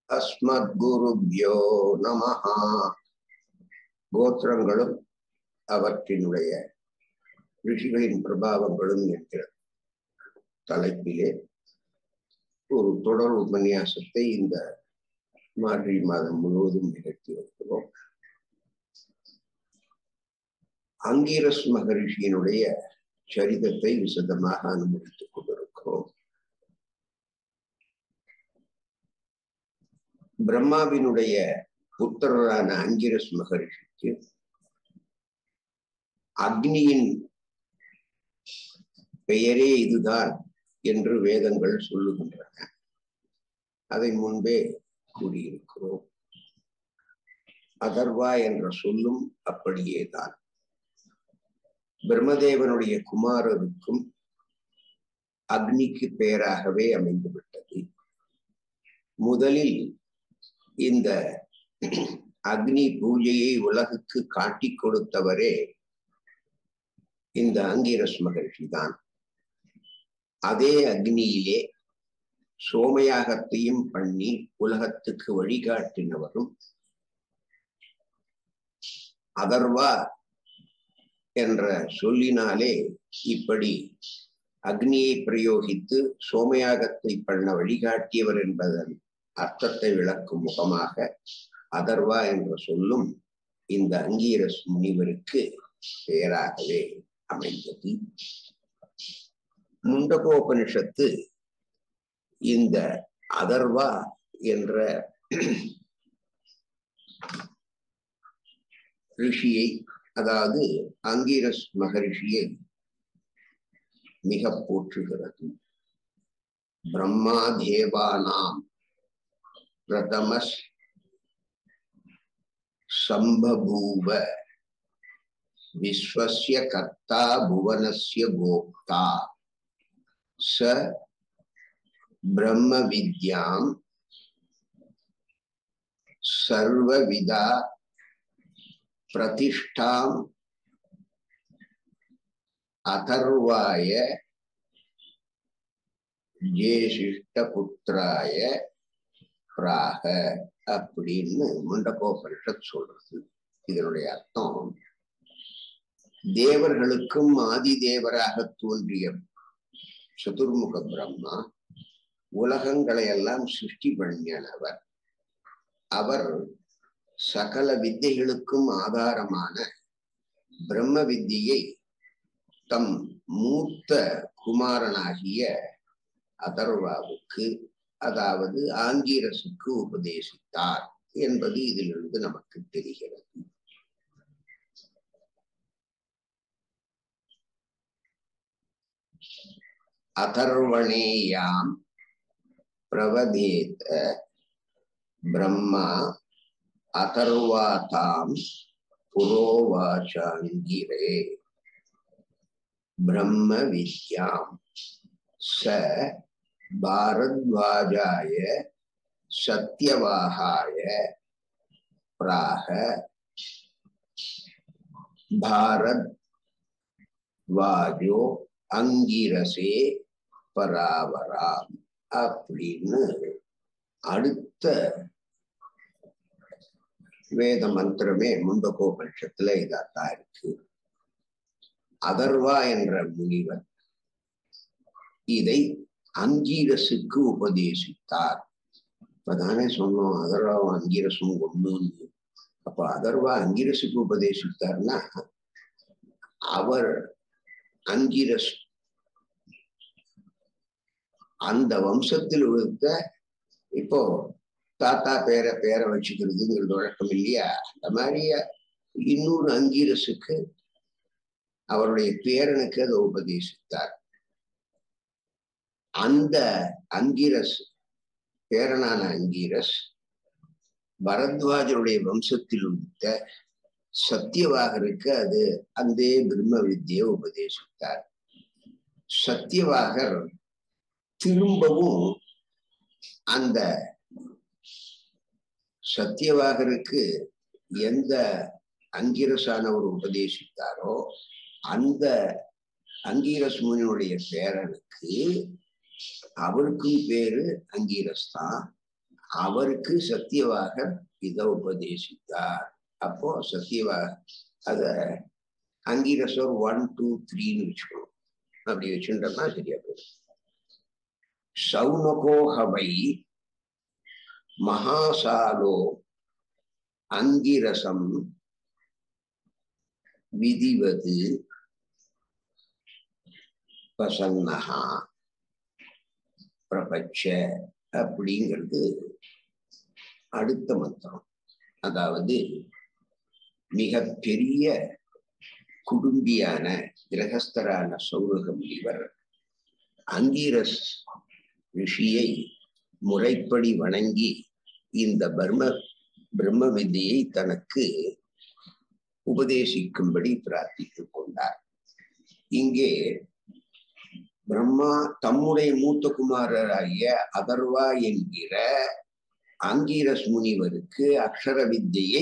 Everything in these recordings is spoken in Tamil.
அஸ்மத்குருப்யோ நமஹா கோத்திரங்களும் அவற்றினுடைய ரிஷிகளின் பிரபாவங்களும் என்கிற தலைப்பிலே ஒரு தொடர் உபன்யாசத்தை இந்த மார்கழி மாதம் முழுவதும் நிகழ்த்தி வருகிறோம் அங்கீரஸ் மகரிஷியினுடைய சரிதத்தை விசதமாக அனுமதித்துக் கொண்டிருக்கிறோம் பிரம்மாவினுடைய புத்திரரான அங்கிரஸ் மகரிஷிக்கு அக்னியின் பெயரே இதுதான் என்று வேதங்கள் சொல்லுகின்றன அதை முன்பே கூறியிருக்கிறோம் அதர்வா என்ற சொல்லும் அப்படியே தான் பிரம்மதேவனுடைய குமாரருக்கும் அக்னிக்கு பெயராகவே அமைந்துவிட்டது முதலில் இந்த அக்னி பூஜையை உலகுக்கு காட்டி கொடுத்தவரே இந்த அங்கிரஸ் மகிழ்ச்சி தான் அதே அக்னியிலே சோமயாகத்தையும் பண்ணி உலகத்துக்கு வழிகாட்டினவரும் அதர்வா என்ற சொல்லினாலே இப்படி அக்னியை பிரயோகித்து சோமயாகத்தை பண்ண வழிகாட்டியவர் என்பதன் அர்த்தத்தை விளக்கும் முகமாக அதர்வா என்ற சொல்லும் இந்த அங்கீரஸ் முனிவருக்கு பெயராகவே அமைந்தது முண்டகோபனிஷத்து இந்த அதர்வா என்ற ரிஷியை அதாவது அங்கீரஸ் மகரிஷியை மிக போற்றுகிறது பிரம்மா தேவானாம் பிரதமஸ் சம்பபூவ விஸ்வசிய கர்த்தா புவனஸ்ய கோப்தா ச பிரம்ம வித்யாம் சர்வவிதா பிரதிஷ்டாம் அதர்வாய ஜேசிஷ்ட புத்திராய பிராக அப்படின்னு முண்டகோபனிஷத் சொல்றது இதனுடைய அர்த்தம் தேவர்களுக்கும் ஆதி தேவராக தோன்றிய சதுர்முக பிரம்மா உலகங்களை எல்லாம் சிருஷ்டி பண்ணியனவர் அவர் சகல வித்தைகளுக்கும் ஆதாரமான பிரம்ம வித்தியை தம் மூத்த குமாரனாகிய அதர்வாவுக்கு அதாவது ஆங்கீரசுக்கு உபதேசித்தார் என்பது இதிலிருந்து நமக்கு தெரிகிறது அதர்வணேயாம் பிரவதேத பிரம்மா அதர்வாதாம் புரோவாச்சாங்கிரே பிரம்ம வித்யாம் ச பாரத்வாஜாய சத்யவாகாய பிராக பாரத் வாஜோ அங்கிரசே பராவராம் அப்படின்னு அடுத்த வேத மந்திரமே முண்டகோபனிஷத்துல இதாத்தான் இருக்கு அதர்வா என்ற முனிவர் இதை அங்கீரசுக்கு உபதேசித்தார் இப்பதானே சொன்னோம் அதர்வாவும் அங்கீரசும் ஒண்ணுன்னு அப்ப அதர்வா அங்கீரசுக்கு உபதேசித்தார்னா அவர் அங்கீரஸ் அந்த வம்சத்தில் உழுத்த இப்போ தாத்தா பேரை பேரை வச்சுக்கிறதுங்கிறது வழக்கம் இல்லையா அந்த மாதிரிய இன்னொரு அங்கீரசுக்கு அவருடைய பேரனுக்கு அதை உபதேசித்தார் அந்த அங்கீரஸ் பேரனான அங்கீரஸ் பரத்வாஜருடைய வம்சத்தில் உள்ள சத்தியவாகருக்கு அது அந்த பிரம்ம வித்தியை உபதேசித்தார் சத்தியவாகர் திரும்பவும் அந்த சத்தியவாகருக்கு எந்த அங்கீரசானவர் உபதேசித்தாரோ அந்த அங்கீரஸ் முனியுடைய பேரனுக்கு அவருக்கும் பேரு அங்கீரஸ் தான் அவருக்கு சத்தியவாகர் இதை உபதேசித்தார் அப்போ சத்தியவா அத அங்கீரசோர் ஒன் டூ த்ரீன்னு வச்சுக்கணும் அப்படி வச்சுட்டோம்னா சரியா போயிடும் சௌனகோஹவை மகாசாலோ அங்கிரசம் விதிவது பிரசன்னகா பிரபட்ச அப்படிங்கிறது அடுத்த மந்திரம் அதாவது மிக பெரிய குடும்பியான கிரகஸ்தரான சௌரக முனிவர் அங்கீரஸ் ரிஷியை முறைப்படி வணங்கி இந்த பர்ம பிரம்ம வித்தியை தனக்கு உபதேசிக்கும்படி பிரார்த்தித்துக் கொண்டார் இங்கே பிரம்மா தம்முடைய மூத்த குமாரராகிய அதர்வா என்கிற அங்கீரஸ் முனிவருக்கு அக்ஷர வித்தியை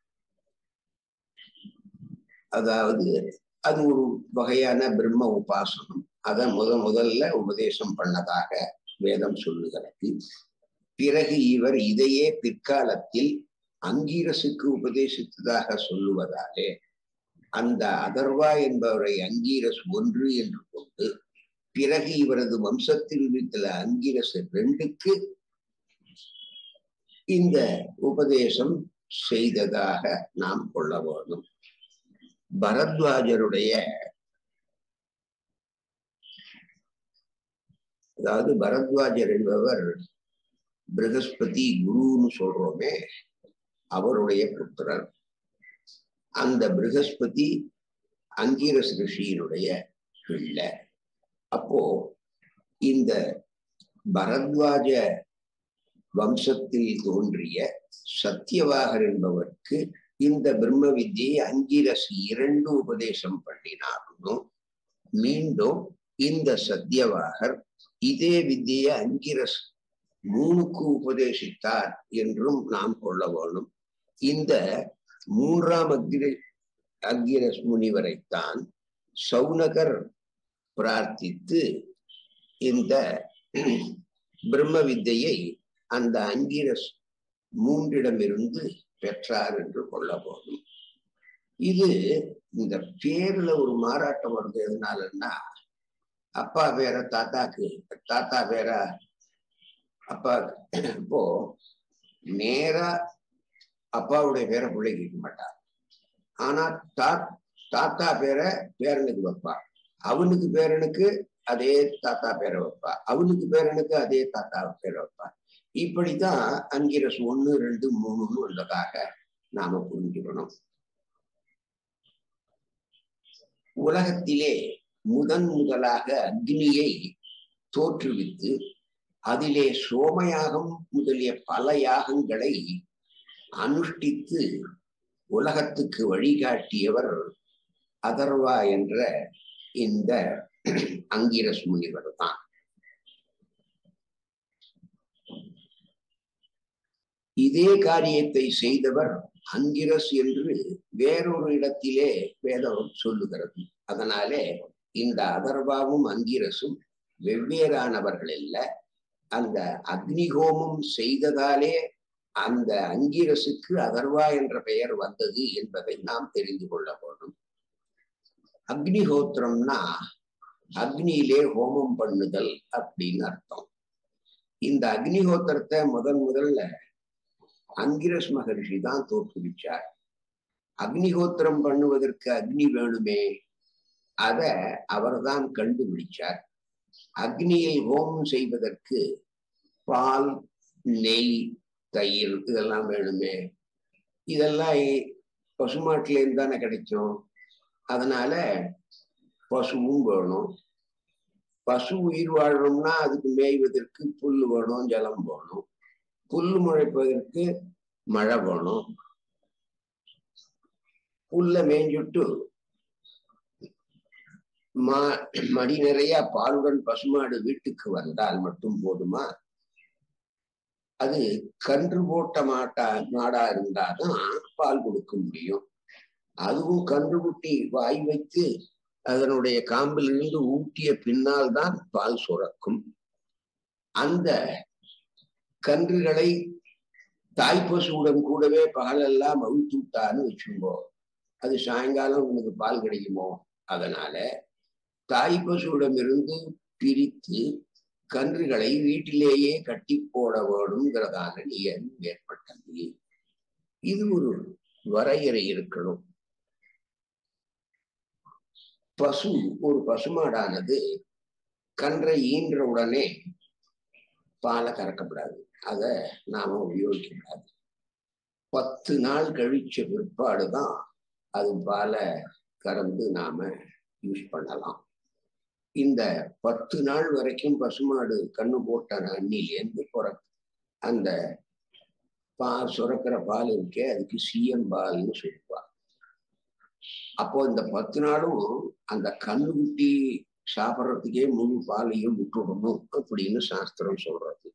அதாவது அது ஒரு வகையான பிரம்ம உபாசனம் அதை முத முதல்ல உபதேசம் பண்ணதாக வேதம் சொல்லுகிறது பிறகு இவர் இதையே பிற்காலத்தில் அங்கீரசுக்கு உபதேசித்ததாக சொல்லுவதாலே அந்த அதர்வா என்பவரை அங்கீரஸ் ஒன்று என்று கொண்டு பிறகு இவரது வம்சத்தில் இருக்கிற அங்கீரஸ் ரெண்டுக்கு இந்த உபதேசம் செய்ததாக நாம் கொள்ள வேண்டும் பரத்வாஜருடைய அதாவது பரத்வாஜர் என்பவர் பிரகஸ்பதி குருன்னு சொல்றோமே அவருடைய புத்திரர் அந்த பிரகஸ்பதி அங்கீரஸ் ரிஷியினுடைய பிள்ளை அப்போ இந்த பரத்வாஜ வம்சத்தில் தோன்றிய சத்தியவாகர் என்பவருக்கு இந்த பிரம்ம வித்தியை அங்கிரஸ் இரண்டு உபதேசம் பண்ணினாலும் மீண்டும் இந்த சத்தியவாகர் இதே வித்தியை அங்கிரஸ் மூணுக்கு உபதேசித்தார் என்றும் நாம் கொள்ள வேணும் இந்த மூன்றாம் அக்கிர அங்கிரஸ் முனிவரைத்தான் சௌனகர் பிரார்த்தித்து இந்த பிரம்ம வித்தையை அந்த அங்கிரஸ் மூன்றிடமிருந்து பெற்றார் என்று கொள்ள போகும் இது இந்த பேர்ல ஒரு மாறாட்டம் வருது எதனாலன்னா அப்பா பேர தாத்தாக்கு தாத்தா பேர அப்பா இப்போ நேரா அப்பாவுடைய பேரை பிள்ளைக்கு வைக்க மாட்டார் ஆனா தா தாத்தா பேரை பேரனுக்கு வைப்பா அவனுக்கு பேரனுக்கு அதே தாத்தா பேரை வைப்பா அவனுக்கு பேரனுக்கு அதே தாத்தா பேரை வைப்பா இப்படித்தான் அங்கிரஸ் ஒண்ணு ரெண்டு மூணுன்னு உள்ளதாக நாம புரிஞ்சுக்கணும் உலகத்திலே முதன் முதலாக அக்னியை தோற்றுவித்து அதிலே சோமயாகம் முதலிய பல யாகங்களை அனுஷ்டித்து உலகத்துக்கு வழிகாட்டியவர் அதர்வா என்ற இந்த அங்கிரஸ் முனிவர் தான் இதே காரியத்தை செய்தவர் அங்கிரஸ் என்று வேறொரு இடத்திலே வேதம் சொல்லுகிறது அதனாலே இந்த அதர்வாவும் அங்கிரசும் வெவ்வேறானவர்கள் அல்ல அந்த அக்னிஹோமம் செய்ததாலே அந்த அங்கிரசுக்கு அதர்வா என்ற பெயர் வந்தது என்பதை நாம் தெரிந்து கொள்ள வேண்டும் அக்னிஹோத்திரம்னா அக்னியிலே ஹோமம் பண்ணுதல் அப்படின்னு அர்த்தம் இந்த அக்னிஹோத்திரத்தை முதன் முதல்ல அங்கிரஸ் மகர்ஷி தான் தோற்றுவிச்சார் அக்னிஹோத்திரம் பண்ணுவதற்கு அக்னி வேணுமே அத அவர்தான் கண்டுபிடிச்சார் அக்னியை ஹோமம் செய்வதற்கு பால் நெய் தயிர் இதெல்லாம் வேணுமே இதெல்லாம் பசுமாட்டுல இருந்து தானே கிடைக்கும் அதனால பசுவும் வேணும் பசு உயிர் வாழணும்னா அதுக்கு மேய்வதற்கு புல் வேணும் ஜலம் வேணும் புல் முளைப்பதற்கு மழை வேணும் புல்ல மேய்ஞ்சுட்டு மா மடி நிறைய பாலுடன் பசுமாடு வீட்டுக்கு வந்தால் மட்டும் போதுமா அது கன்று போட்ட மாட்டா மாடா இருந்தாதான் பால் கொடுக்க முடியும் அதுவும் கன்று குட்டி வாய் வைத்து அதனுடைய காம்பிலிருந்து ஊட்டிய பின்னால் தான் பால் சுரக்கும் அந்த கன்றுகளை தாய்ப்பசுவுடன் கூடவே பகலெல்லாம் அவிழ்த்து விட்டான்னு வச்சுக்கோ அது சாயங்காலம் உனக்கு பால் கிடைக்குமோ அதனால தாய்ப்பசுவிடமிருந்து பிரித்து கன்றுகளை வீட்டிலேயே கட்டி போட வேணுங்கிறதான நியமம் ஏற்பட்டது இது ஒரு வரையறை இருக்கணும் பசு ஒரு பசுமாடானது கன்றை ஈன்ற உடனே பாலை கறக்கப்படாது அத நாம உபயோகிக்கக்கூடாது பத்து நாள் கழிச்ச பிற்பாடுதான் அது பாலை கறந்து நாம யூஸ் பண்ணலாம் இந்த பத்து நாள் வரைக்கும் பசுமாடு கண்ணு போட்ட அண்ணிலேருந்து பிற அந்த பால் சுரக்கிற பால் இருக்கே அதுக்கு சிஎம் பால்னு சொல்லுவாங்க அப்போ இந்த பத்து நாளும் அந்த கண்ணுக்குட்டி சாப்பிட்றதுக்கே முழு பாலையும் விட்டுடணும் அப்படின்னு சாஸ்திரம் சொல்றது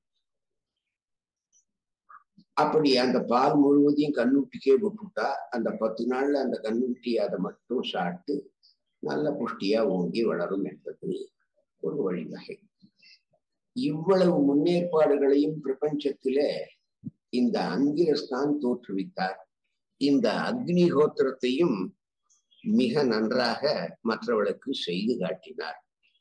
அப்படி அந்த பால் முழுவதையும் கண்ணுட்டிக்கே விட்டுட்டா அந்த பத்து நாள்ல அந்த கண்ணுட்டி அதை மட்டும் சாப்பிட்டு நல்ல புஷ்டியா ஓங்கி வளரும் என்பது ஒரு வழிவகை இவ்வளவு முன்னேற்பாடுகளையும் பிரபஞ்சத்தில இந்த அங்கிரஸ்தான் தோற்றுவித்தார் இந்த அக்னிஹோத்திரத்தையும் மிக நன்றாக மற்றவர்களுக்கு செய்து காட்டினார்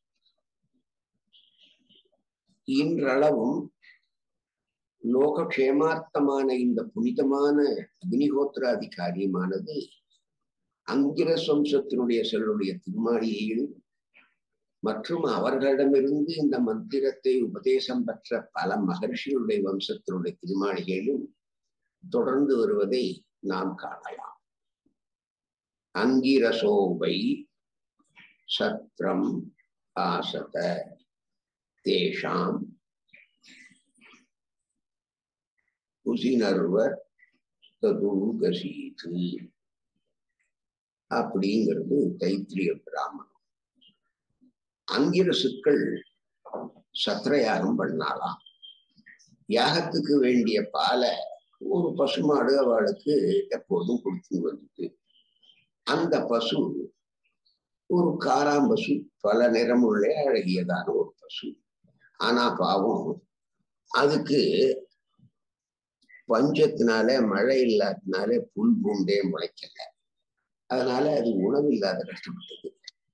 இன்றளவும் லோகக்ஷேமார்த்தமான இந்த புனிதமான அக்னிஹோத்திர அதிகாரியமானது அங்கிரஸ் வம்சத்தினுடைய செல்லுடைய திருமாளியையும் மற்றும் அவர்களிடமிருந்து இந்த மந்திரத்தை உபதேசம் பெற்ற பல மகர்ஷிகளுடைய வம்சத்தினுடைய திருமாளிகையிலும் தொடர்ந்து வருவதை நாம் காணலாம் அங்கிரசோவை சத்ரம் ஆசத தேஷாம் குசினர்வர் ததுகசீது அப்படிங்கிறது தைத்திரிய பிராமணம் அங்கிரசுக்கள் சத்திரயாகம் பண்ணாலாம் யாகத்துக்கு வேண்டிய பாலை ஒரு பசுமாடு அவளுக்கு எப்போதும் கொடுத்து வந்தது அந்த பசு ஒரு காராம்பசு பல நிறமுள்ள அழகியதான ஒரு பசு ஆனா பாவம் அதுக்கு பஞ்சத்தினால மழை இல்லாததுனால புல் பூண்டே முளைக்கல அதனால அது உணவு இல்லாத கஷ்டப்பட்டது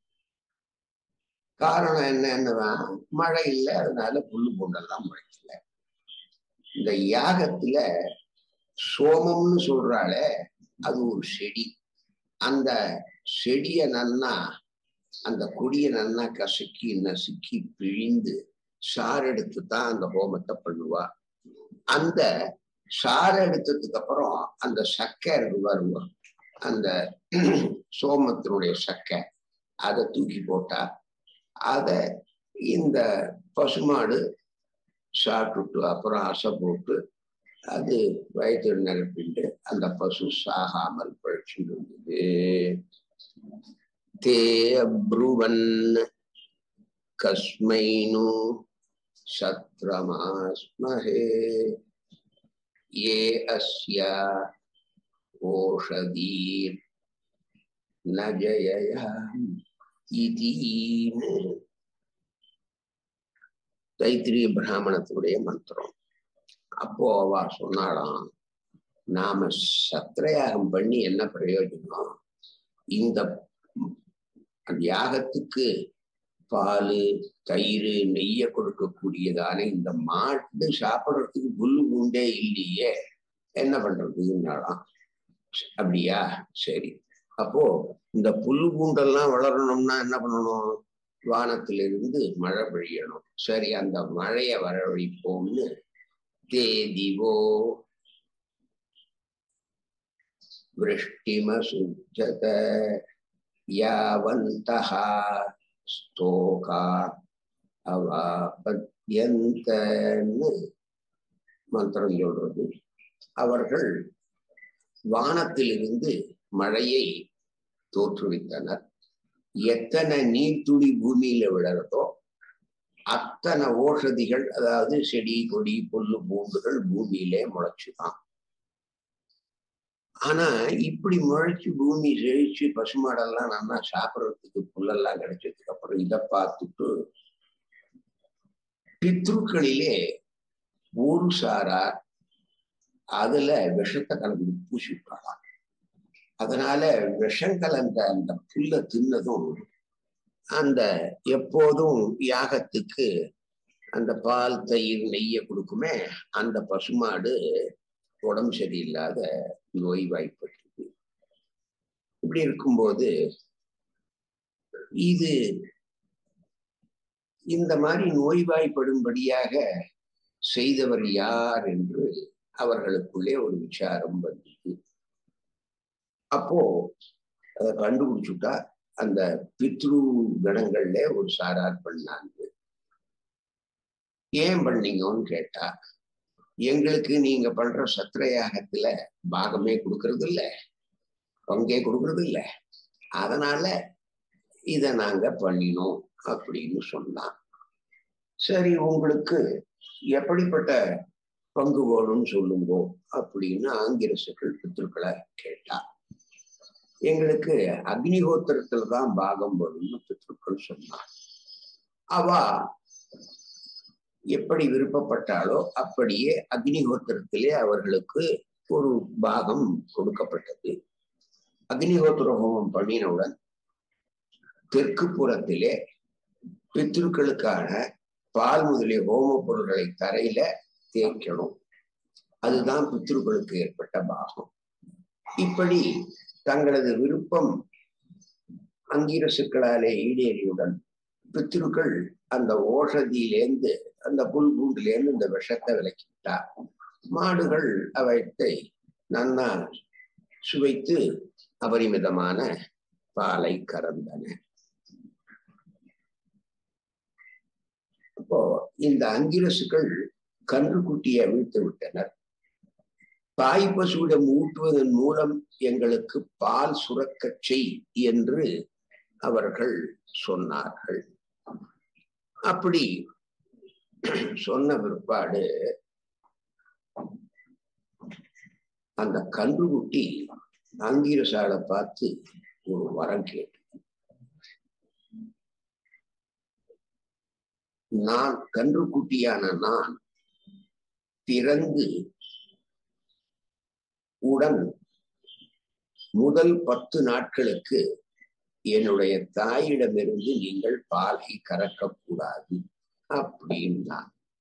காரணம் என்னன்னுதான் மழை இல்லை அதனால புல்லு பூண்டெல்லாம் முளைக்கல இந்த யாகத்துல சோமம்னு சொல்றாளே அது ஒரு செடி அந்த செடிய நன்னா அந்த கொடிய நன்னா கசக்கி நசுக்கி பிழிந்து சாறு எடுத்து தான் அந்த ஹோமத்தை பண்ணுவா அந்த சாறு எடுத்ததுக்கு அப்புறம் அந்த சக்கை இருக்கு பாருங்க அந்த சோமத்தினுடைய சக்கை அதை தூக்கி போட்டா அத இந்த பசுமாடு சாப்பிட்டுட்டு அப்புறம் அசை போட்டு அது வயிற்று நிரப்பிட்டு அந்த பசு சாகாமல் பழிச்சுட்டு இருந்தது தே அப்ருவன் கஸ்மைனு சத்ரமாஸ்மஹே ये अस्य ओषधीर् न जययाम् इति தைத்திரிய பிராமணத்துடைய மந்திரம் அப்போ அவ சொன்னாலாம் நாம சத்திரயாகம் பண்ணி என்ன பிரயோஜனம் இந்த யாகத்துக்கு பால் தயிர் நெய்ய கொடுக்கக்கூடியதான இந்த மாட்டு சாப்பிட்றதுக்கு புல்லு பூண்டே இல்லையே என்ன பண்றதுன்னாலாம் அப்படியா சரி அப்போ இந்த புல்லு பூண்டெல்லாம் வளரணும்னா என்ன பண்ணணும் வானத்திலிருந்து மழை பொழியணும் சரி அந்த மழைய வரவழைப்போம்னு தேதிவோ விருஷ்டிமசுஜத யாவந்தः ஸ்தோகா அவாபத்யந்தன்னு மந்திரம் சொல்றது அவர்கள் வானத்திலிருந்து மழையை தோற்றுவித்தனர் எத்தனை நீர்த்துளி பூமியில விழறதோ அத்தனை ஓஷதிகள் அதாவது செடி கொடி புல்லு பூண்டுகள் பூமியிலே முளைச்சுதான் ஆனா இப்படி முளைச்சு பூமி செழிச்சு பசுமாடெல்லாம் நல்லா சாப்பிட்றதுக்கு புல்லெல்லாம் கிடைச்சதுக்கு அப்புறம் இதை பார்த்துட்டு பித்ருக்களிலே ஒரு சாரார் அதுல விஷத்தை கலந்து பூசி விட்டாலாம் அதனால விஷம் கலந்த அந்த புல்ல தின்னதும் அந்த எப்போதும் யாகத்துக்கு அந்த பால் தயிர் நெய்ய கொடுக்குமே அந்த பசுமாடு உடம்பு சரியில்லாத நோய் வாய்ப்பட்டது இப்படி இருக்கும்போது இது இந்த மாதிரி நோய்வாய்ப்படும்படியாக செய்தவர் யார் என்று அவர்களுக்குள்ளே ஒரு விசாரம் வந்தது அப்போ அதை கண்டுபிடிச்சுட்டா அந்த பித்ரு கணங்கள்ல ஒரு சாரார் பண்ணாங்க ஏன் பண்ணீங்கன்னு கேட்டா எங்களுக்கு நீங்க பண்ற சத்திரயாகத்துல பாகமே கொடுக்கறது இல்ல பங்கே கொடுக்கறது இல்ல அதனால இத நாங்க பண்ணினோம் அப்படின்னு சொன்னான் சரி உங்களுக்கு எப்படிப்பட்ட பங்கு வேணும்னு சொல்லுங்கோ அப்படின்னு ஆங்கிரசுகள் பித்ருக்களை கேட்டா எங்களுக்கு அக்னிஹோத்திரத்துல தான் பாகம் வரும்னு பித்ருக்கள் சொன்னான் அவ எப்படி விருப்பப்பட்டாலோ அப்படியே அக்னிஹோத்திரத்திலே அவர்களுக்கு ஒரு பாகம் கொடுக்கப்பட்டது அக்னிஹோத்திர ஹோமம் பண்ணினவுடன் தெற்கு புறத்திலே பித்ருக்களுக்கான பால் முதலிய ஹோம பொருள்களை தரையில தேய்க்கணும் அதுதான் பித்ருக்களுக்கு ஏற்பட்ட பாகம் இப்படி தங்களது விருப்பம் அங்கீரசுக்களாலே ஈடேறியுடன் பித்ருக்கள் அந்த ஓஷதியிலேந்து அந்த புல் பூண்டிலேருந்து இந்த விஷத்தை விலக்கிவிட்டா மாடுகள் அவற்றை நன்னா சுவைத்து அபரிமிதமான பாலை கறந்தன அப்போ இந்த அங்கிரசுகள் கன்றுக்குட்டியை வீழ்த்து விட்டனர் தாய் பசுவிடம் ஊட்டுவதன் மூலம் எங்களுக்கு பால் சுரக்கச் செய் என்று அவர்கள் சொன்னார்கள் அப்படி சொன்ன பிற்பாடு அந்த கன்றுக்குட்டி அங்கீரசாலை பார்த்து ஒரு வரம் கேட்டு நான் கன்றுக்குட்டியான நான் பிறந்து உடன் முதல் பத்து நாட்களுக்கு என்னுடைய தாயிடமிருந்து நீங்கள் பாலை கறக்கக்கூடாது அப்படின்னா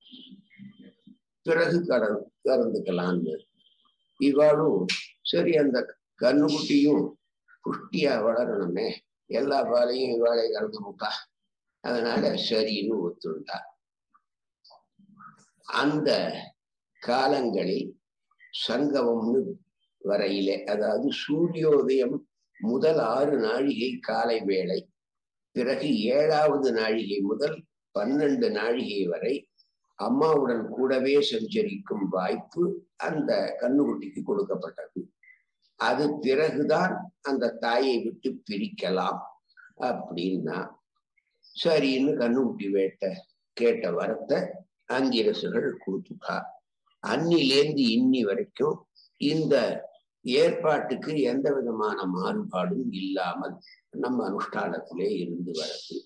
பிறகு கற கறந்துக்கலான்னு இவாளும் சரி அந்த கண்ணுக்குட்டியும் புஷ்டியா வளரணுமே எல்லா பாலையும் இவாளை கறந்து விட்டா அதனால சரின்னு ஒத்துண்டா அந்த காலங்களில் சங்கமம்னு வரையிலே அதாவது சூரியோதயம் முதல் ஆறு நாழிகை காலை வேளை பிறகு ஏழாவது நாழிகை முதல் பன்னெண்டு நாழிகை வரை அம்மாவுடன் கூடவே சஞ்சரிக்கும் வாய்ப்பு அந்த கண்ணுக்குட்டிக்கு கொடுக்கப்பட்டது அது பிறகுதான் அந்த தாயை விட்டு பிரிக்கலாம் அப்படின்னா சரின்னு கண்ணுக்குட்டி வேட்ட கேட்ட வரத்தை அங்கிரசுகள் கொடுத்துட்டா அன்னிலேந்து இன்னி வரைக்கும் இந்த ஏற்பாட்டுக்கு எந்த விதமான மாறுபாடும் இல்லாமல் நம்ம அனுஷ்டானத்திலே இருந்து வருது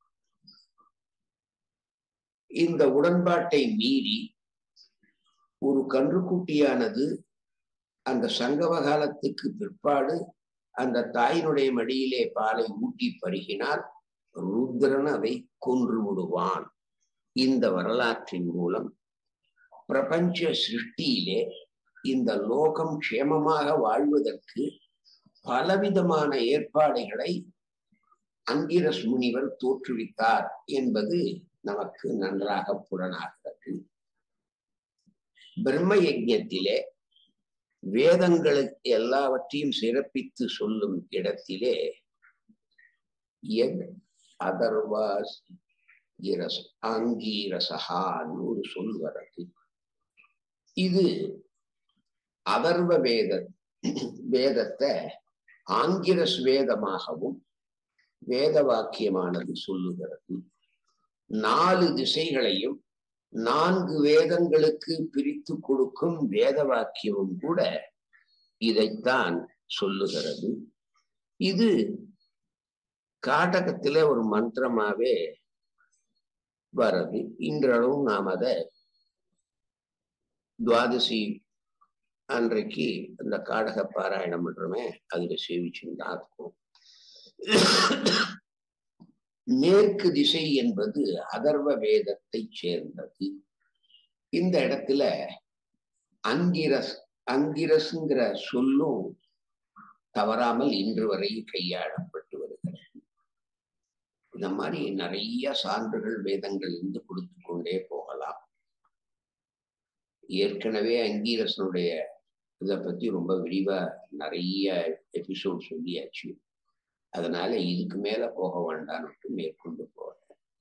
இந்த உடன்பாட்டை மீறி ஒரு கன்றுக்குட்டியானது அந்த சங்கம காலத்துக்கு பிற்பாடு அந்த தாயினுடைய மடியிலே பாலை ஊட்டி பருகினால் ருத்ரன் அதை கொன்று விடுவான் இந்த வரலாற்றின் மூலம் பிரபஞ்ச சிருஷ்டியிலே இந்த லோகம் க்ஷேமமாக வாழ்வதற்கு பலவிதமான ஏற்பாடுகளை அங்கிரஸ் முனிவர் தோற்றுவித்தார் என்பது நமக்கு நன்றாக புலனாகிறது பிரம்ம யஜத்திலே வேதங்களுக்கு எல்லாவற்றையும் சிறப்பித்து சொல்லும் இடத்திலே எத் அதர்வாஸ் கிரஸ் ஆங்கீரசகான்னு ஒரு சொல் வரது இது அதர்வ வேத வேதத்தை ஆங்கிரஸ் வேதமாகவும் வேத வாக்கியமானது சொல்லுகிறது நாலு திசைகளையும் நான்கு வேதங்களுக்கு பிரித்து கொடுக்கும் வேத வாக்கியமும் கூட இதைத்தான் சொல்லுகிறது இது காட்டகத்தில ஒரு மந்திரமாவே வருது இன்றளவும் நாம் அதை துவாதசி அன்றைக்கு அந்த காடக பாராயணம் பண்றோமே அதுல சேவிச்சுன்னு தான் இருக்கும் மேற்கு திசை என்பது அதர்வ வேதத்தை சேர்ந்தது இந்த இடத்துல அங்கிரஸ் அங்கிரஸ்ங்கிற சொல்லும் தவறாமல் இன்று வரை கையாளப்பட்டு வருகிறது இந்த மாதிரி நிறைய சான்றுகள் வேதங்கள் இருந்து கொடுத்து கொண்டே போகலாம் ஏற்கனவே அங்கீரசனுடைய இதை பத்தி ரொம்ப விரிவா நிறைய எபிசோட் சொல்லியாச்சு அதனால இதுக்கு மேல போக வேண்டாம்னு மேற்கொண்டு போறேன்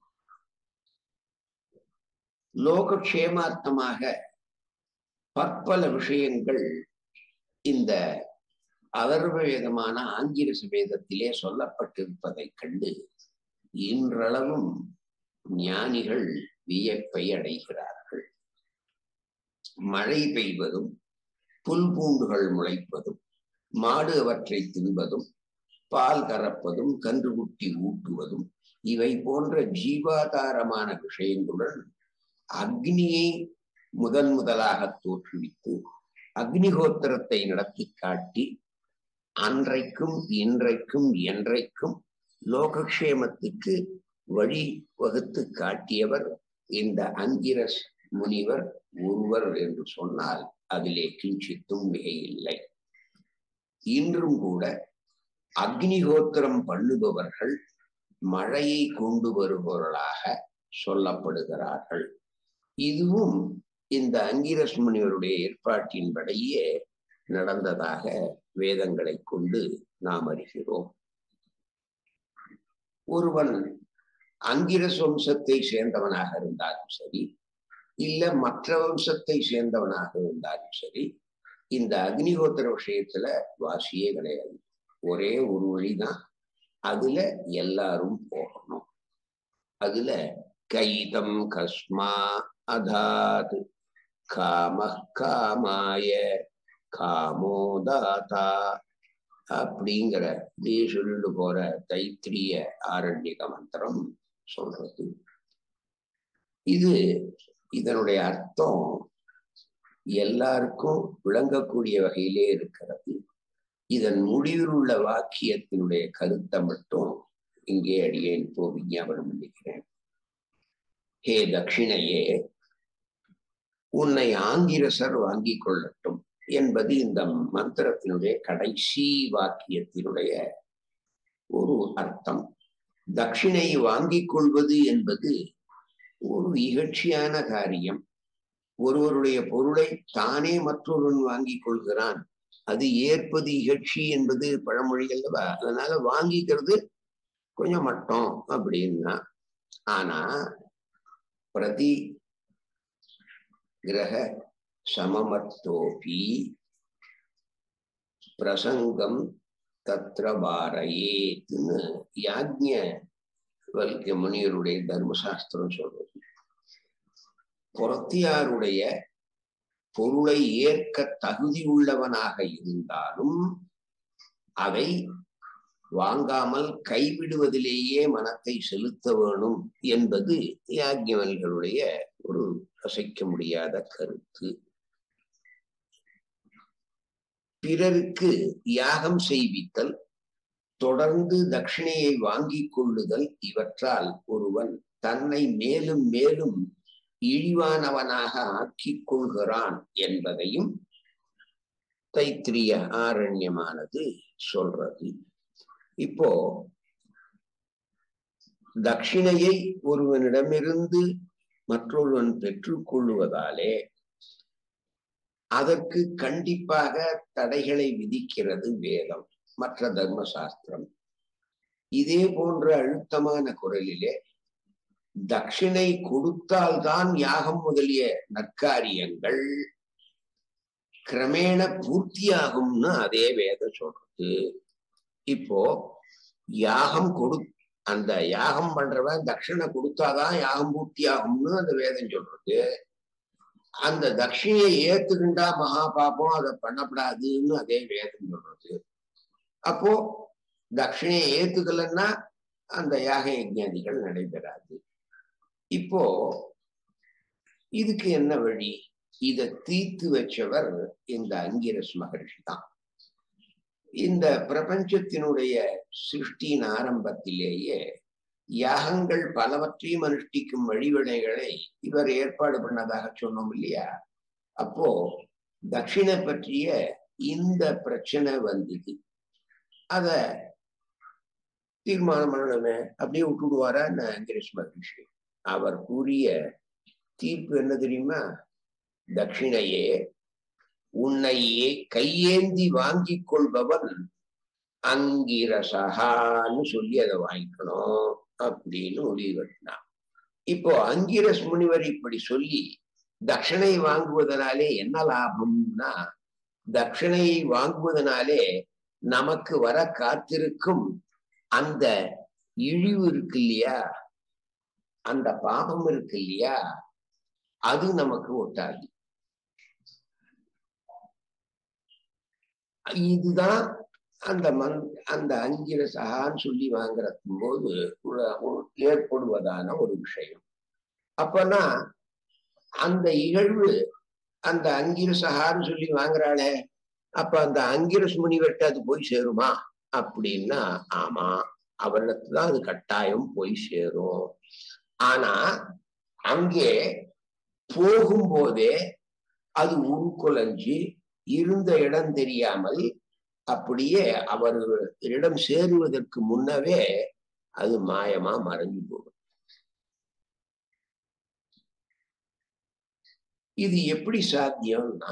லோகக்ஷேமார்த்தமாக பற்பல விஷயங்கள் இந்த அதர்வ வேதமான ஆங்கிரச வேதத்திலே சொல்லப்பட்டிருப்பதை கண்டு இன்றளவும் ஞானிகள் வியப்பை அடைகிறார்கள் மழை பெய்வதும் புல் பூண்டுகள் முளைப்பதும் மாடு அவற்றை தின்பதும் பால் கறப்பதும் கன்றுகுட்டி ஊட்டுவதும் இவை போன்ற ஜீவாதாரமான விஷயங்களுடன் அக்னியை முதன் முதலாக தோற்றுவித்து அக்னிஹோத்திரத்தை நடத்தி காட்டி அன்றைக்கும் இன்றைக்கும் என்றைக்கும் லோகக்ஷேமத்துக்கு வழி வகுத்து காட்டியவர் இந்த அங்கிரஸ் முனிவர் ஒருவர் என்று சொன்னால் அதிலே கிஞ்சித்தும் மிகையில்லை இன்றும் கூட அக்னிஹோத்திரம் பண்ணுபவர்கள் மழையை கொண்டு வருபவர்களாக சொல்லப்படுகிறார்கள் இதுவும் இந்த அங்கிரஸ் முனிவருடைய ஏற்பாட்டின்படியே நடந்ததாக வேதங்களை கொண்டு நாம் அறிகிறோம் ஒருவன் அங்கிரஸ் வம்சத்தை சேர்ந்தவனாக இருந்தாலும் சரி இல்ல மற்ற வம்சத்தை சேர்ந்தவனாக இருந்தாலும் சரி இந்த அக்னிஹோத்திர விஷயத்துல வாசியே கிடையாது ஒரே ஒரு வழிதான் அதுல எல்லாரும் போகணும் அதுல கைதம் கஸ்மா அதாத் காம காமாய காமோதாதா அப்படிங்கிற இதே சொல்லிட்டு போற தைத்திரிய ஆரண்யக மந்திரம் சொல்றது இது இதனுடைய அர்த்தம் எல்லாருக்கும் விளங்கக்கூடிய வகையிலே இருக்கிறது இதன் முடிவில் உள்ள வாக்கியத்தினுடைய கருத்தை மட்டும் இங்கே அடியேன் இப்போ விஞ்ஞாபனம் பண்ணிக்கிறேன் ஹே தட்சிணையே உன்னை ஆங்கிரசர் வாங்கிக் கொள்ளட்டும் என்பது இந்த மந்திரத்தினுடைய கடைசி வாக்கியத்தினுடைய ஒரு அர்த்தம் தட்சிணை வாங்கிக் கொள்வது என்பது ஒரு இகழ்ச்சியான காரியம் ஒருவருடைய பொருளை தானே மற்றொருவன் வாங்கிக் கொள்கிறான் அது ஏற்பது இகழ்ச்சி என்பது பழமொழி அல்லவா அதனால வாங்கிக்கிறது கொஞ்சம் மட்டம் அப்படின்னா ஆனா பிரதி கிரக சமமத்தோபி பிரசங்கம் தத்ர பாரையேத்துன்னு யாஜ்ய வல்கிய முனிவருடைய தர்மசாஸ்திரம் சொல்றது புறத்தியாருடைய பொருளை ஏற்க தகுதி உள்ளவனாக இருந்தாலும் அதை வாங்காமல் கைவிடுவதிலேயே மனத்தை செலுத்த வேணும் என்பது யாஜ்யவல்களுடைய ஒரு அசைக்க முடியாத கருத்து பிறருக்கு யாகம் செய்வித்தல் தொடர்ந்து தட்சிணையை வாங்கிக் கொள்ளுதல் இவற்றால் ஒருவன் தன்னை மேலும் மேலும் இழிவானவனாக ஆக்கிக் கொள்கிறான் என்பதையும் தைத்திரிய ஆரண்யமானது சொல்றது இப்போ தட்சிணையை ஒருவனிடமிருந்து மற்றொருவன் பெற்றுக்கொள்ளுவதாலே அதற்கு கண்டிப்பாக தடைகளை விதிக்கிறது வேதம் மற்ற தர்ம சாஸ்திரம் இதே போன்ற அழுத்தமான குரலிலே தட்சிணை கொடுத்தால்தான் யாகம் முதலிய நற்காரியங்கள் கிரமேண பூர்த்தியாகும்னு அதே வேதம் சொல்றது இப்போ யாகம் கொடு அந்த யாகம் பண்றவன் தட்சிணை கொடுத்தாதான் யாகம் பூர்த்தி ஆகும்னு அந்த வேதம் சொல்றது அந்த தட்சிணையை ஏத்துக்கிண்டா மகா பாப்பம் அதை பண்ணப்படாதுன்னு அதே வேதம் சொல்றது அப்போ தட்சிணையை ஏத்துக்கலன்னா அந்த யாக யஜ்ஞாதிகள் நடைபெறாது இப்போ இதுக்கு என்ன வழி இத தீர்த்து வச்சவர் இந்த அங்கிரஸ் மகர்ஷி தான் இந்த பிரபஞ்சத்தினுடைய சிருஷ்டியின் ஆரம்பத்திலேயே யாகங்கள் பலவற்றையும் அனுஷ்டிக்கும் வழிவினைகளை இவர் ஏற்பாடு பண்ணதாக சொன்னோம் இல்லையா அப்போ தட்சிணை பற்றிய இந்த பிரச்சனை வந்தது அத தீர்மானம் பண்ணணுமே அப்படியே விட்டுடுவாரா அங்கிரேஷ் மகரிஷி அவர் கூறிய தீர்ப்பு என்ன தெரியுமா தட்சிணையே உன்னையே கையேந்தி வாங்கி கொள்பவன் அங்கிரசகான்னு சொல்லி அதை வாங்கிக்கணும் அப்படின்னு முடிவு கட்டினான் இப்போ அங்கிரஸ் முனிவர் இப்படி சொல்லி தட்சணை வாங்குவதனாலே என்ன லாபம்னா தட்சணையை வாங்குவதனாலே நமக்கு வர காத்திருக்கும் அந்த இழிவு இருக்கு இல்லையா அந்த பாபம் இருக்கு இல்லையா அது நமக்கு ஒட்டாது இதுதான் அந்த மண் அந்த அங்கிர சகான்னு சொல்லி வாங்குற போது ஏற்படுவதான ஒரு விஷயம் அப்பனா அந்த இகழ்வு அந்த அங்கிரஸ் சகான்னு சொல்லி வாங்குறாளே அப்ப அந்த அங்கிரஸ் முனிவர்கிட்ட அது போய் சேருமா அப்படின்னா ஆமா அவரிடத்துல தான் அது கட்டாயம் போய் சேரும் ஆனா அங்கே போகும்போதே அது உருக்குலைஞ்சு இருந்த இடம் தெரியாமல் அப்படியே அவர்களிடம் சேருவதற்கு முன்னவே அது மாயமா மறைஞ்சு போகும் இது எப்படி சாத்தியம்னா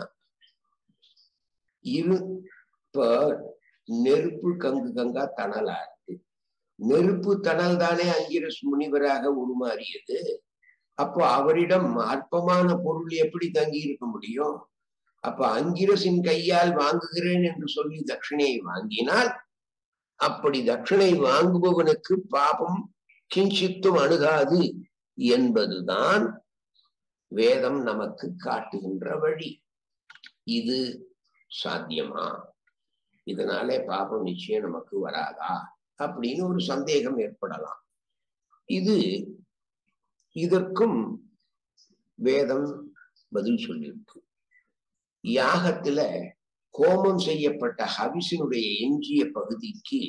இரு இப்ப நெருப்பு கங்கு கங்கா தணலா இருக்கு நெருப்பு தணல் தானே அங்கிரஸ் முனிவராக உருமாறியது அப்போ அவரிடம் அற்பமான பொருள் எப்படி தங்கி இருக்க முடியும் அப்ப அங்கிரசின் கையால் வாங்குகிறேன் என்று சொல்லி தட்சிணையை வாங்கினால் அப்படி தட்சிணை வாங்குபவனுக்கு பாபம் கிஞ்சித்தும் அணுகாது என்பதுதான் வேதம் நமக்கு காட்டுகின்ற வழி இது சாத்தியமா இதனாலே பாபம் நிச்சயம் நமக்கு வராதா அப்படின்னு ஒரு சந்தேகம் ஏற்படலாம் இது இதற்கும் வேதம் பதில் சொல்லியிருக்கு யாகத்துல கோமம் செய்யப்பட்ட ஹவிசினுடைய எஞ்சிய பகுதிக்கு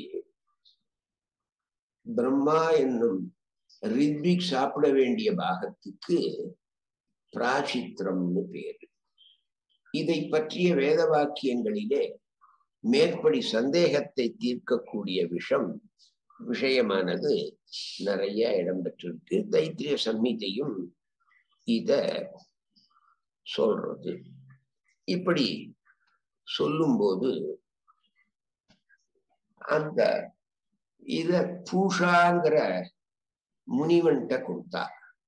பிரம்மா என்னும் ரித்விக் சாப்பிட வேண்டிய பாகத்துக்கு பிராச்சித்திரம்னு பேரு இதை பற்றிய வேத வாக்கியங்களிலே மேற்படி சந்தேகத்தை தீர்க்கக்கூடிய விஷம் விஷயமானது நிறைய இடம்பெற்றிருக்கு தைத்திரிய சம்ஹிதையும் இத சொல்றது இப்படி சொல்லும்போது அந்த இத பூஷாங்கிற முனிவன்கிட்ட கொடுத்தா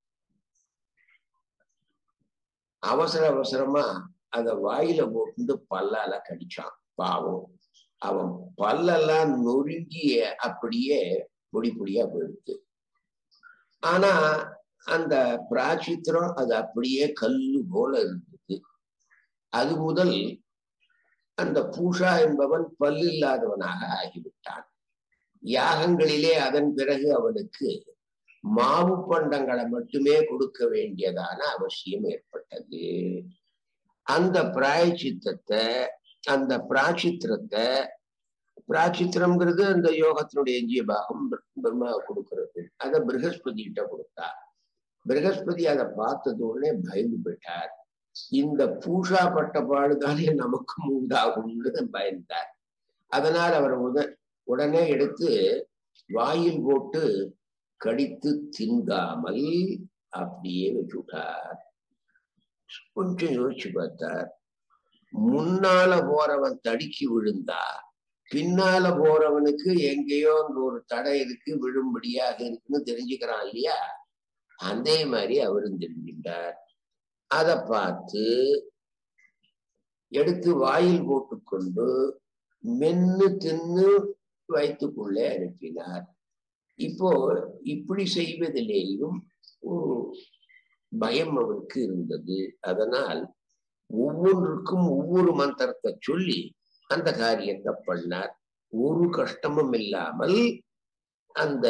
அவசர அவசரமா அத வாயில போட்டு பல்லால கடிச்சான் பாவம் அவன் பல்லெல்லாம் நொறுங்கி அப்படியே பொடி பொடியா போயிடுது ஆனா அந்த பிராச்சித்திரம் அது அப்படியே கல்லு போல இருந்தது அது முதல் அந்த பூஷா என்பவன் பல்லு இல்லாதவனாக ஆகிவிட்டான் யாகங்களிலே அதன் பிறகு அவனுக்கு மாவு பண்டங்களை மட்டுமே கொடுக்க வேண்டியதான அவசியம் ஏற்பட்டது அந்த பிராயச்சித்தத்தை அந்த பிராச்சித்திரத்தை பிராச்சித்திரம்ங்கிறது அந்த யோகத்தினுடைய எஞ்சிய பாகம் பிரம்மா கொடுக்கறது அதை பிரகஸ்பதி கிட்ட கொடுத்தா பிரகஸ்பதி அதை பார்த்தது உடனே பயந்து போயிட்டார் இந்த பூஷா பட்ட பாடுதானே நமக்கும் உண்டாகும்னு பயந்தார் அதனால் அவர் உத உடனே எடுத்து வாயில் போட்டு கடித்து தின்காமல் அப்படியே வச்சுட்டார் கொஞ்சம் யோசிச்சு பார்த்தார் முன்னால போறவன் தடுக்கி விழுந்தா பின்னால போறவனுக்கு எங்கேயோ அங்க ஒரு தடை இருக்கு விழும்படியாக இருக்குன்னு தெரிஞ்சுக்கிறான் இல்லையா அதே மாதிரி அவரும் தெரிஞ்சுட்டார் அதை பார்த்து எடுத்து வாயில் போட்டுக்கொண்டு மென்னு தின்னு வயிற்றுக்குள்ளே அனுப்பினார் இப்போ இப்படி செய்வதிலேயும் ஒரு பயம் அவருக்கு இருந்தது அதனால் ஒவ்வொன்றுக்கும் ஒவ்வொரு மந்திரத்தை சொல்லி அந்த காரியத்தை பண்ணார் ஒரு கஷ்டமும் இல்லாமல் அந்த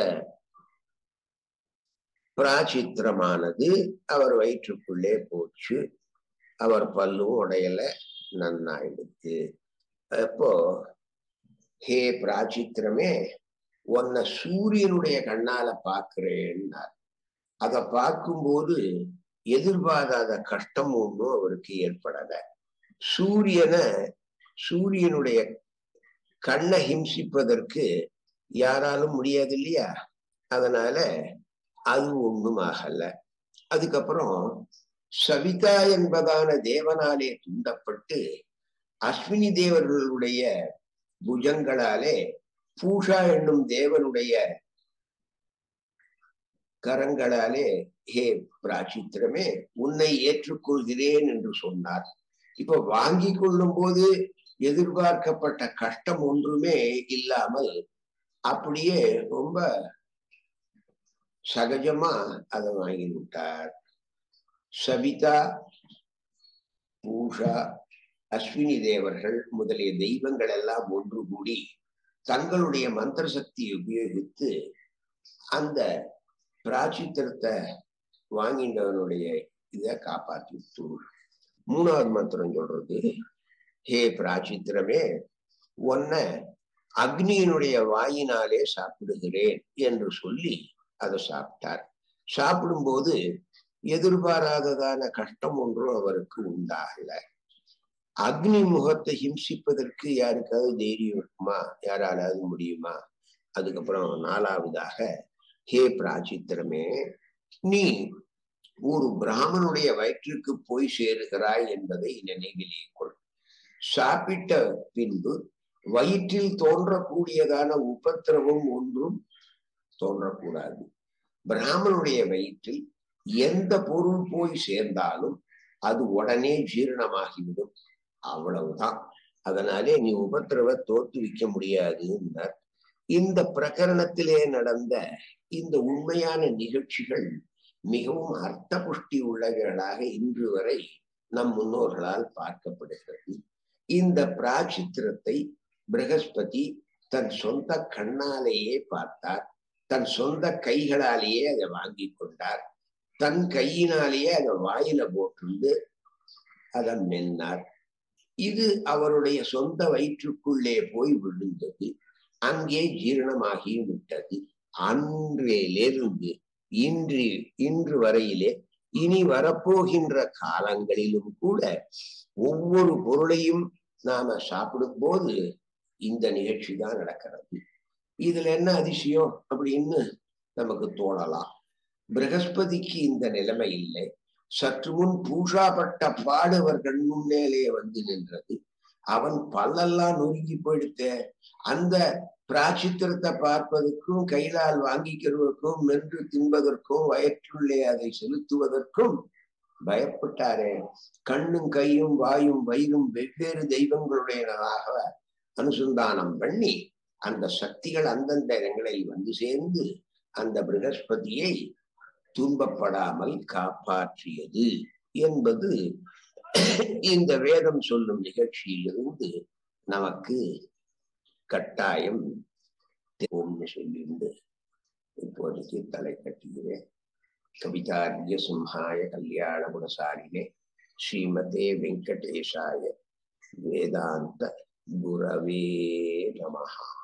பிராச்சித்திரமானது அவர் வயிற்றுக்குள்ளே போச்சு அவர் பல்லும் உடையல நன்னாயிடுச்சு அப்போ ஹே பிராச்சித்திரமே உன்னை சூரியனுடைய கண்ணால பாக்குறேன்னார் அதை பார்க்கும்போது எதிர்பாராத கஷ்டம் ஒன்றும் அவருக்கு ஏற்படல சூரியனை சூரியனுடைய கண்ணை ஹிம்சிப்பதற்கு யாராலும் முடியாது இல்லையா அதனால அது ஒண்ணும் ஆகல அதுக்கப்புறம் சவிதா என்பதான தேவனாலே தூண்டப்பட்டு அஸ்வினி தேவர்களுடைய புஜங்களாலே பூஷா என்னும் தேவனுடைய கரங்களாலே ஹே பிராச்சித்திரமே உன்னை ஏற்றுக்கொள்கிறேன் என்று சொன்னார் இப்ப வாங்கி கொள்ளும் போது எதிர்பார்க்கப்பட்ட கஷ்டம் ஒன்றுமே இல்லாமல் அப்படியே ரொம்ப சகஜமா அதை வாங்கி விட்டார் சவிதா பூஷா அஸ்வினி தேவர்கள் முதலிய தெய்வங்கள் எல்லாம் ஒன்று கூடி தங்களுடைய மந்திர சக்தியை உபயோகித்து அந்த பிராச்சித்திரத்தை வாங்கின்றவனுடைய இதை காப்பாற்றி மூணாவது மந்திரம் சொல்றது ஹே பிராச்சித்திரமே உன்னை அக்னியினுடைய வாயினாலே சாப்பிடுகிறேன் என்று சொல்லி அதை சாப்பிட்டார் சாப்பிடும்போது எதிர்பாராததான கஷ்டம் ஒன்றும் அவருக்கு உண்டாகல அக்னி முகத்தை ஹிம்சிப்பதற்கு யாருக்காவது தைரியம் இருக்குமா யாராலாவது முடியுமா அதுக்கப்புறம் நாலாவதாக ஹே பிராச்சித்திரமே நீ ஒரு பிராமனுடைய வயிற்றுக்கு போய் சேருகிறாய் என்பதை நினைவிலே கொள் சாப்பிட்ட பின்பு வயிற்றில் தோன்றக்கூடியதான உபத்திரவம் ஒன்றும் தோன்றக்கூடாது பிராமனுடைய வயிற்றில் எந்த பொருள் போய் சேர்ந்தாலும் அது உடனே ஜீரணமாகிவிடும் அவ்வளவுதான் அதனாலே நீ உபத்திரவ தோற்றுவிக்க முடியாதுன்னார் இந்த பிரகரணத்திலே நடந்த இந்த உண்மையான நிகழ்ச்சிகள் மிகவும் அர்த்த புஷ்டி உள்ளவைகளாக இன்று வரை நம் முன்னோர்களால் பார்க்கப்படுகிறது இந்த பிராச்சித்திரத்தை பிரகஸ்பதி தன் சொந்த கண்ணாலேயே பார்த்தார் தன் சொந்த கைகளாலேயே அதை வாங்கி கொண்டார் தன் கையினாலேயே அதை வாயில போட்டுண்டு அதை மென்னார் இது அவருடைய சொந்த வயிற்றுக்குள்ளே போய் விழுந்தது அங்கே ஜீரணமாகி விட்டது அன்றிலிருந்து இன்று இன்று வரையிலே இனி வரப்போகின்ற காலங்களிலும் கூட ஒவ்வொரு பொருளையும் நாம சாப்பிடும் போது இந்த நிகழ்ச்சி தான் நடக்கிறது இதுல என்ன அதிசயம் அப்படின்னு நமக்கு தோணலாம் பிரகஸ்பதிக்கு இந்த நிலைமை இல்லை சற்று முன் பூஷாப்பட்ட பாடு அவர் கண் முன்னேலே வந்து நின்றது அவன் பல்லெல்லாம் நொறுங்கி போயிடுத்த அந்த பிராச்சித்திரத்தை பார்ப்பதற்கும் கையிலால் வாங்கிக்கிறதற்கும் மென்று தின்பதற்கும் வயிற்றுள்ளே அதை செலுத்துவதற்கும் பயப்பட்டாரே கண்ணும் கையும் வாயும் வயிறும் வெவ்வேறு தெய்வங்களுடையதாக அனுசந்தானம் பண்ணி அந்த சக்திகள் அந்தந்த இடங்களில் வந்து சேர்ந்து அந்த பிரகஸ்பதியை துன்பப்படாமல் காப்பாற்றியது என்பது இந்த வேதம் சொல்லும் நிகழ்ச்சியிலிருந்து நமக்கு கட்டாயம் தெரியும்னு சொல்லிண்டு இப்போதைக்கு தலை கட்டுகிறேன் கவிதாரிய சிம்ஹாய கல்யாண குணசாலினே ஸ்ரீமதே வெங்கடேஷாய வேதாந்த குரவே நமஹா